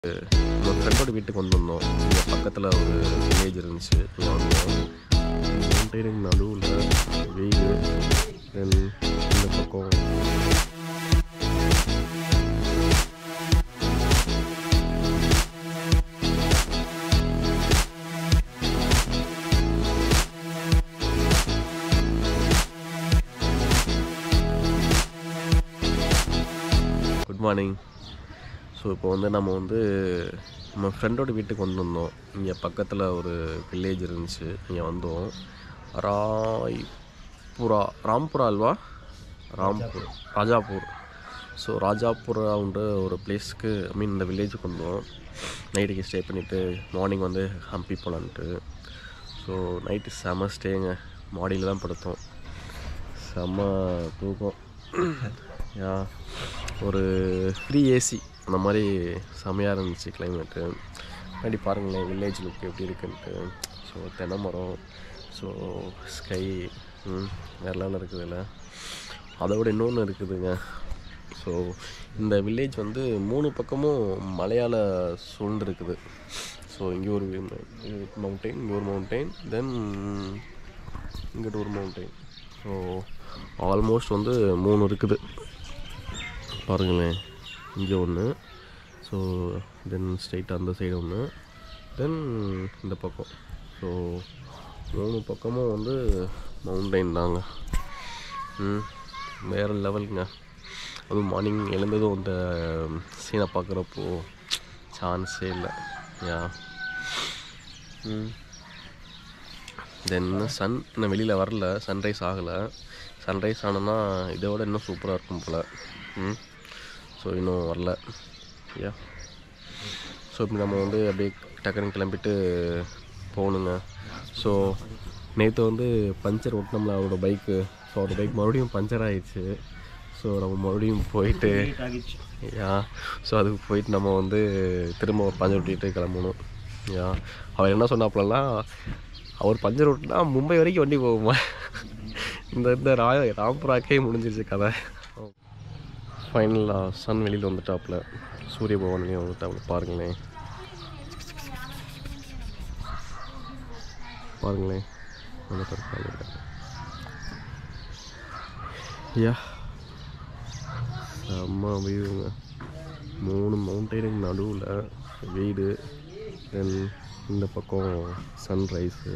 நம்ம ஃப்ரெண்டோட வீட்டுக்கு வந்திருந்தோம் இங்கே பக்கத்தில் ஒரு வில்லேஜ் இருந்துச்சு இங்கே வந்தோம் மவுண்டெயினுக்கு நடுவில் வெயில் தென் இந்த பக்கம் குட் மார்னிங் ஸோ இப்போ வந்து நம்ம வந்து நம்ம ஃப்ரெண்டோட வீட்டுக்கு வந்திருந்தோம் இங்கே பக்கத்தில் ஒரு வில்லேஜ் இருந்துச்சு இங்கே வந்தோம் ராய்புரா ராம்புரா அல்வா ராம்பூர் ராஜாப்பூர் ஸோ ராஜாபுரான்ற ஒரு பிளேஸ்க்கு ஐ மீன் இந்த வில்லேஜுக்கு வந்தோம் நைட்டுக்கு ஸ்டே பண்ணிவிட்டு மார்னிங் வந்து ஹம்பி போகலான்ட்டு ஸோ நைட்டு செம ஸ்டேங்க மாடியில் தான் படுத்தோம் செம்ம தூக்கம் யா ஒரு ஃப்ரீ ஏசி அந்த மாதிரி செமையாக இருந்துச்சு கிளைமேட்டு முன்னாடி பாருங்களேன் வில்லேஜ் லுக் எப்படி இருக்குன்ட்டு ஸோ தென்னை மரம் ஸோ ஸ்கை வேறு லெவலில் இருக்குதுல்ல அதை விட இன்னொன்று இருக்குதுங்க ஸோ இந்த வில்லேஜ் வந்து மூணு பக்கமும் மலையால் சூழ்ந்து இருக்குது ஸோ இங்கே ஒரு மவுண்டெயின் இங்கே ஒரு மவுண்டெயின் தென் இங்கிட்ட ஒரு மவுண்டெயின் ஸோ ஆல்மோஸ்ட் வந்து மூணு இருக்குது பாருங்களேன் இங்கே ஒன்று ஸோ தென் ஸ்ட்ரைட் அந்த சைடு ஒன்று தென் இந்த பக்கம் ஸோ மூணு பக்கமும் வந்து மவுண்டெயின் தாங்க ம் வேறு லெவலுங்க அதுவும் மார்னிங் எழுந்ததும் அந்த சீனை பார்க்குறப்போ சான்ஸே இல்லை யா ம் தென் சன் இன்னும் வெளியில் வரல சன்ரைஸ் ஆகலை சன்ரைஸ் ஆனோன்னா இதை விட இன்னும் சூப்பராக இருக்கும் போல் ம் ஸோ இன்னும் வரல யா ஸோ இப்படி நம்ம வந்து அப்படியே டக்குன்னு கிளம்பிட்டு போகணுங்க ஸோ நேற்று வந்து பஞ்சர் ஓட்டினோம்ல அவரோட பைக்கு ஸோ அவரோட பைக் மறுபடியும் பஞ்சர் ஆயிடுச்சு ஸோ நம்ம மறுபடியும் போயிட்டு யா ஸோ அதுக்கு போயிட்டு நம்ம வந்து திரும்ப ஒரு பஞ்சர் ஓட்டிட்டு கிளம்பணும் யா அவர் என்ன சொன்னாப்புலலாம் அவர் பஞ்சர் ஓட்டினா மும்பை வரைக்கும் வண்டி போகுமா இந்த இந்த ரா ராம்புராக்கே முடிஞ்சிருச்சு கதை ஃபைனலாக சன் வெளியில் வந்துட்டாப்புல சூரிய பகவான் வெளியே வந்துட்டாப்புல பாருங்களேன் பாருங்களேன் வந்துட்டாரு பாருங்க யா செம்ம வியூங்க மூணு மவுண்டெயினுக்கு நடுவில் வீடு தென் இந்த பக்கம் sunrise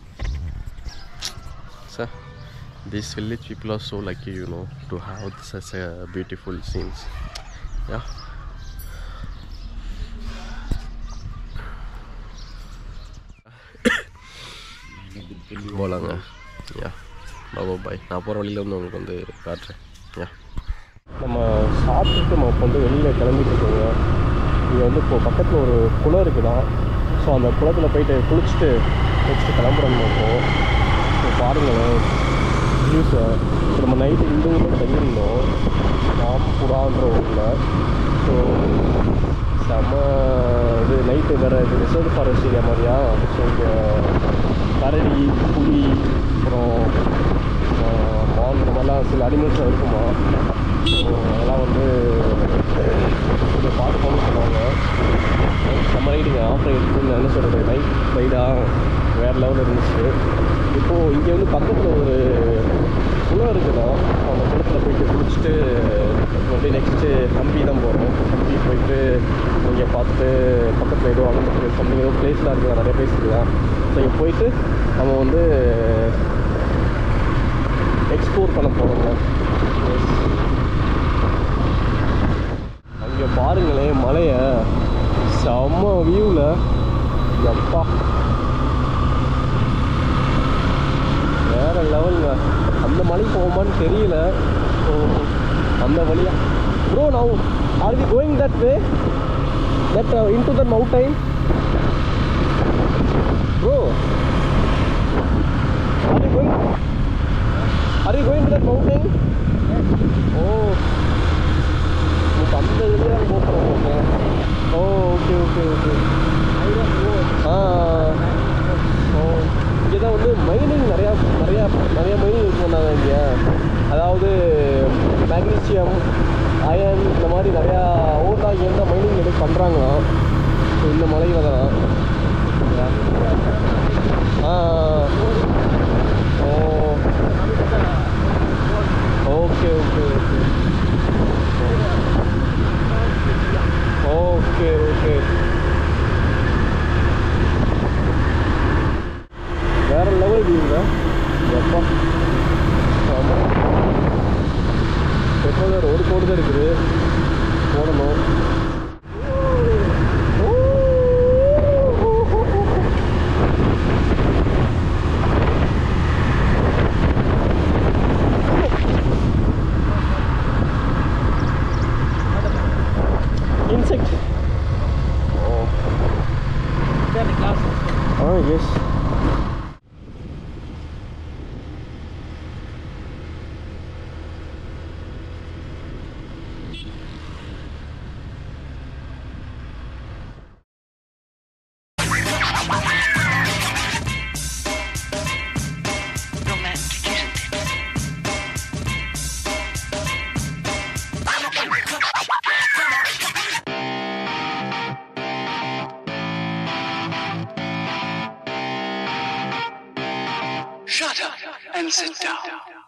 sir this village people are so lucky you know to have such a beautiful scenes yeah போலாங்க யா பாபா பாய் நான் போகிற வழியில் வந்து உங்களுக்கு வந்து காட்டுறேன் யா நம்ம சாப்பிட்டுட்டு நம்ம இப்போ வந்து வெளியில் கிளம்பிட்டு இருக்கோங்க இங்கே வந்து இப்போ பக்கத்தில் ஒரு குளம் இருக்குதான் ஸோ அந்த குளத்தில் போயிட்டு குளிச்சுட்டு நெக்ஸ்ட்டு கிளம்புறோம் இருக்கோம் ஸோ பாருங்களேன் வியூஸை இப்போ நம்ம நைட்டு இந்த ஊரில் தங்கியிருந்தோம் ராம்புரான்ற ஊரில் ஸோ செம்ம இது நைட்டு வேறு இது ரிசர்வ் ஃபாரஸ்ட் ஏரியா மாதிரியா ஸோ இங்கே கரடி புலி அப்புறம் மான் இந்த மாதிரிலாம் சில அனிமல்ஸ் இருக்குமா ஸோ அதெல்லாம் வந்து கொஞ்சம் பார்த்து போகணும்னு சொன்னாங்க நம்ம ரைடுங்க ஆஃப் ரைடுன்னு என்ன சொல்கிறது நைட் ரைடாக வேறு லெவலில் இருந்துச்சு இப்போது இங்கே வந்து பக்கத்தில் ஒரு குளம் இருக்குதா அந்த குளத்தில் போயிட்டு குளிச்சுட்டு அப்படியே நெக்ஸ்ட்டு ஹம்பி தான் போகிறோம் ஹம்பி போயிட்டு இங்கே பார்த்துட்டு பக்கத்தில் ஏதோ அங்கே சம்திங் ஏதோ பிளேஸ்லாம் இருக்குதா நிறைய பிளேஸ் இருக்குதா ஸோ இங்கே போயிட்டு நம்ம வந்து எக்ஸ்ப்ளோர் பண்ண போகிறோங்க அங்கே பாருங்களேன் மலையை செம்ம வியூவில் எப்பா வேற லெவலுங்க அந்த மலைக்கு போகுமான்னு தெரியல ஸோ அந்த வழியா bro now are we going that way that in to that mountain bro are we going are we going to that mountain oh இப்போ அந்த இதில் தான் போகிறோம் oh okay okay okay ah oh இங்கே தான் வந்து மைனிங் நிறையா நிறையா நிறையா மைனிங் இருக்குன்னாங்க இங்கே அதாவது மேக்னீசியம் அயன் இந்த மாதிரி நிறையா ஊர்லாம் இங்கே இருந்தால் மைனிங் எடுத்து பண்ணுறாங்களாம் ஸோ இந்த மலையில் தான் ah oh okay okay okay okay okay வேற லெவல் வியூங்க எப்பா ஆமாம் எப்போது ரோடு போட்டு தான் இருக்குது போடணும் insect. Oh. Ah, yes. Romantic, isn't it? Shut up and sit down.